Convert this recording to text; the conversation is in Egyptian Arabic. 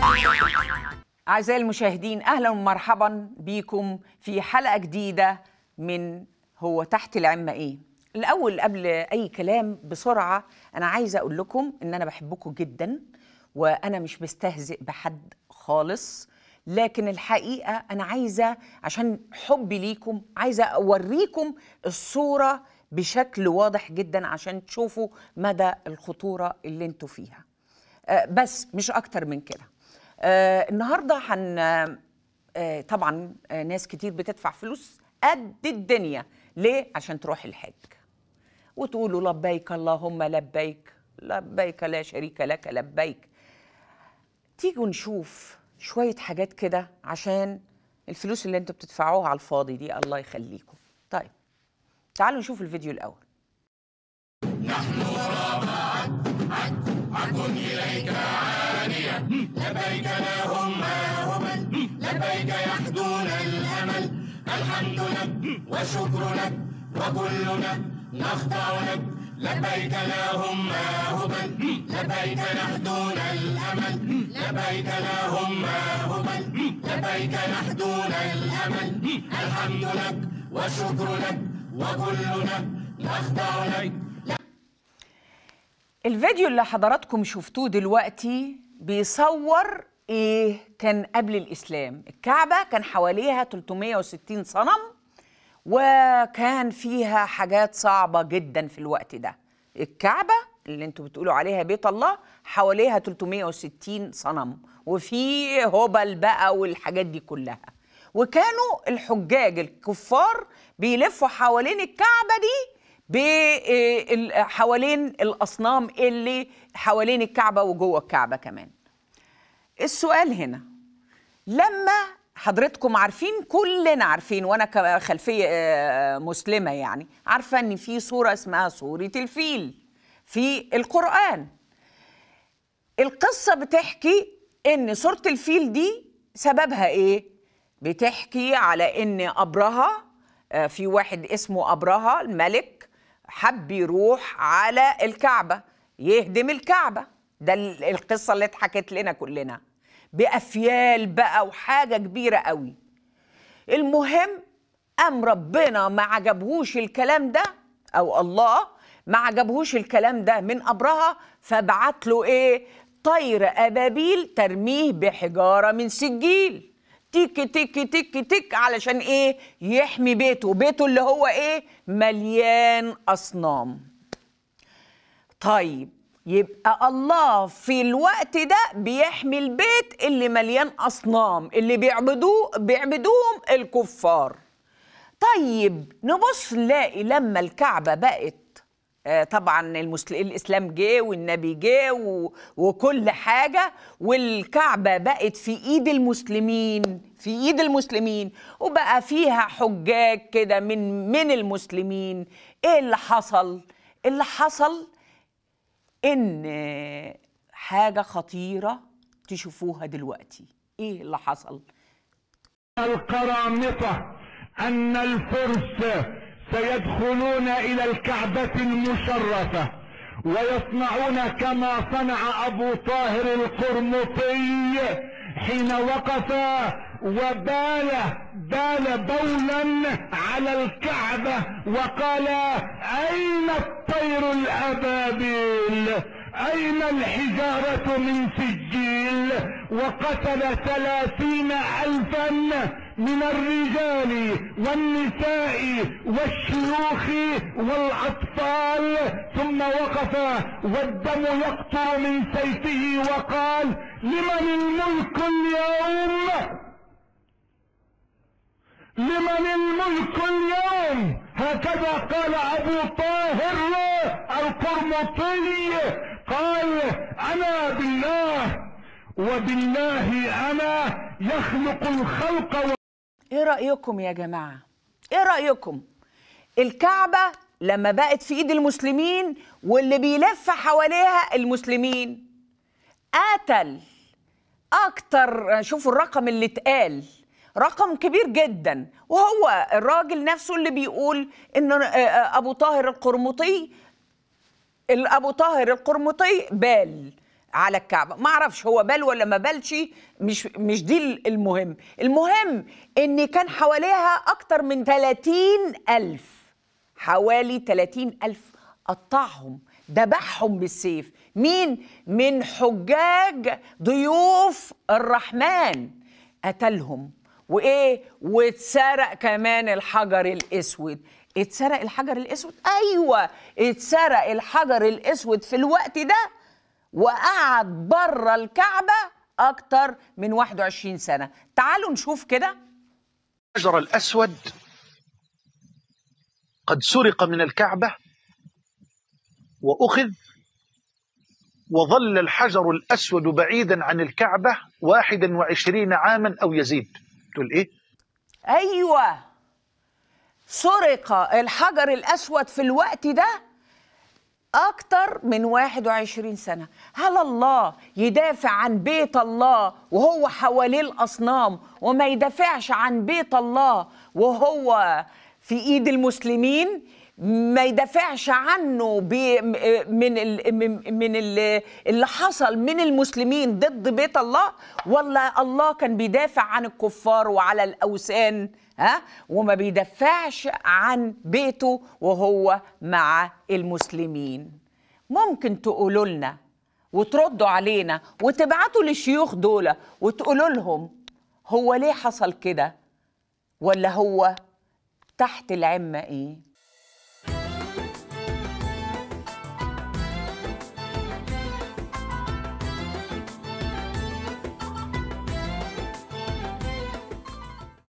أعزائي المشاهدين أهلا ومرحبا بكم في حلقة جديدة من هو تحت العمة إيه الأول قبل أي كلام بسرعة أنا عايزة أقول لكم إن أنا بحبكم جدا وأنا مش بستهزئ بحد خالص لكن الحقيقة أنا عايزة عشان حبي ليكم عايزة أوريكم الصورة بشكل واضح جدا عشان تشوفوا مدى الخطورة اللي انتوا فيها آه، بس مش أكتر من كده آه، النهاردة هن آه، طبعا آه، ناس كتير بتدفع فلوس قد الدنيا ليه؟ عشان تروح الحج وتقولوا لبيك اللهم لبيك لبيك لا شريك لك لبيك تيجوا نشوف شوية حاجات كده عشان الفلوس اللي انتوا بتدفعوها على الفاضي دي الله يخليكم طيب تعالوا نشوف الفيديو الأول لبيك اللهم هبل لبيك يحدون الامل الحمد لك والشكر لك وكلنا نخضع لك لبيك اللهم هبل لبيك يحدون الامل لبيك اللهم هبل لبيك يحدون الامل الحمد لك والشكر لك وكلنا نخضع لك الفيديو اللي حضراتكم شفتوه دلوقتي بيصور ايه كان قبل الاسلام الكعبه كان حواليها 360 صنم وكان فيها حاجات صعبه جدا في الوقت ده الكعبه اللي انتوا بتقولوا عليها بيت الله حواليها 360 صنم وفي هبل بقى والحاجات دي كلها وكانوا الحجاج الكفار بيلفوا حوالين الكعبه دي ب- إيه ال- حوالين الاصنام اللي حوالين الكعبه وجوه الكعبه كمان السؤال هنا لما حضرتكم عارفين كلنا عارفين وانا كخلفيه آه، مسلمه يعني عارفه ان في سوره اسمها سوره الفيل في القران القصه بتحكي ان سوره الفيل دي سببها ايه بتحكي على ان ابرهه آه، في واحد اسمه ابرهه الملك حب يروح على الكعبه يهدم الكعبه ده ال- القصه اللي اتحكت لنا كلنا بافيال بقى وحاجه كبيره قوي المهم قام ربنا ما عجبهوش الكلام ده او الله ما عجبهوش الكلام ده من ابرهه فبعت له ايه طير ابابيل ترميه بحجاره من سجيل تك تك تك تك علشان ايه يحمي بيته بيته اللي هو ايه مليان اصنام طيب يبقى الله في الوقت ده بيحمي البيت اللي مليان اصنام اللي بيعبدوه بيعبدوهم الكفار طيب نبص نلاقي لما الكعبه بقت آه، طبعا المسل... الاسلام جه والنبي جه و... وكل حاجه والكعبه بقت في ايد المسلمين في ايد المسلمين وبقى فيها حجاج كده من من المسلمين ايه اللي حصل اللي حصل ان حاجه خطيره تشوفوها دلوقتي ايه اللي حصل القرامطة أن الفرس سيدخلون إلى الكعبة المشرفة ويصنعون كما صنع أبو طاهر القرمطي حين وقف وبال بال بولا على الكعبة وقال أين الطير الأبابيل أين الحجارة من سجيل وقتل ثلاثين ألفا من الرجال والنساء والشيوخ والأطفال ثم وقف والدم يقطر من سيفه وقال لمن الملك اليوم لمن الملك اليوم هكذا قال ابو طاهر القرمطي قال انا بالله وبالله انا يخلق الخلق و... ايه رايكم يا جماعه ايه رايكم الكعبه لما بقت في ايد المسلمين واللي بيلف حواليها المسلمين قتل اكتر شوفوا الرقم اللي اتقال رقم كبير جدا وهو الراجل نفسه اللي بيقول ان ابو طاهر القرمطي ابو طاهر القرمطي بال على الكعبة ما اعرفش هو بال ولا ما بالش مش مش دي المهم المهم ان كان حواليها اكتر من 30 ألف حوالي 30 ألف قطعهم ذبحهم بالسيف مين من حجاج ضيوف الرحمن قتلهم وايه واتسرق كمان الحجر الاسود اتسرق الحجر الاسود ايوه اتسرق الحجر الاسود في الوقت ده وقعد بره الكعبه اكتر من 21 سنه تعالوا نشوف كده الحجر الأسود قد سرق من الكعبة وأخذ وظل الحجر الأسود بعيدا عن الكعبة واحدا وعشرين عاما أو يزيد تقول إيه؟ ايوه سرق الحجر الاسود في الوقت ده اكتر من 21 سنه هل الله يدافع عن بيت الله وهو حواليه الاصنام وما يدافعش عن بيت الله وهو في ايد المسلمين ما يدافعش عنه ب- من ال- من من ال- اللي حصل من المسلمين ضد بيت الله ولا الله كان بيدافع عن الكفار وعلى الاوثان ها وما بيدافعش عن بيته وهو مع المسلمين ممكن تقولوا لنا وتردوا علينا وتبعتوا للشيوخ دول وتقولوا لهم هو ليه حصل كده ولا هو تحت العمة ايه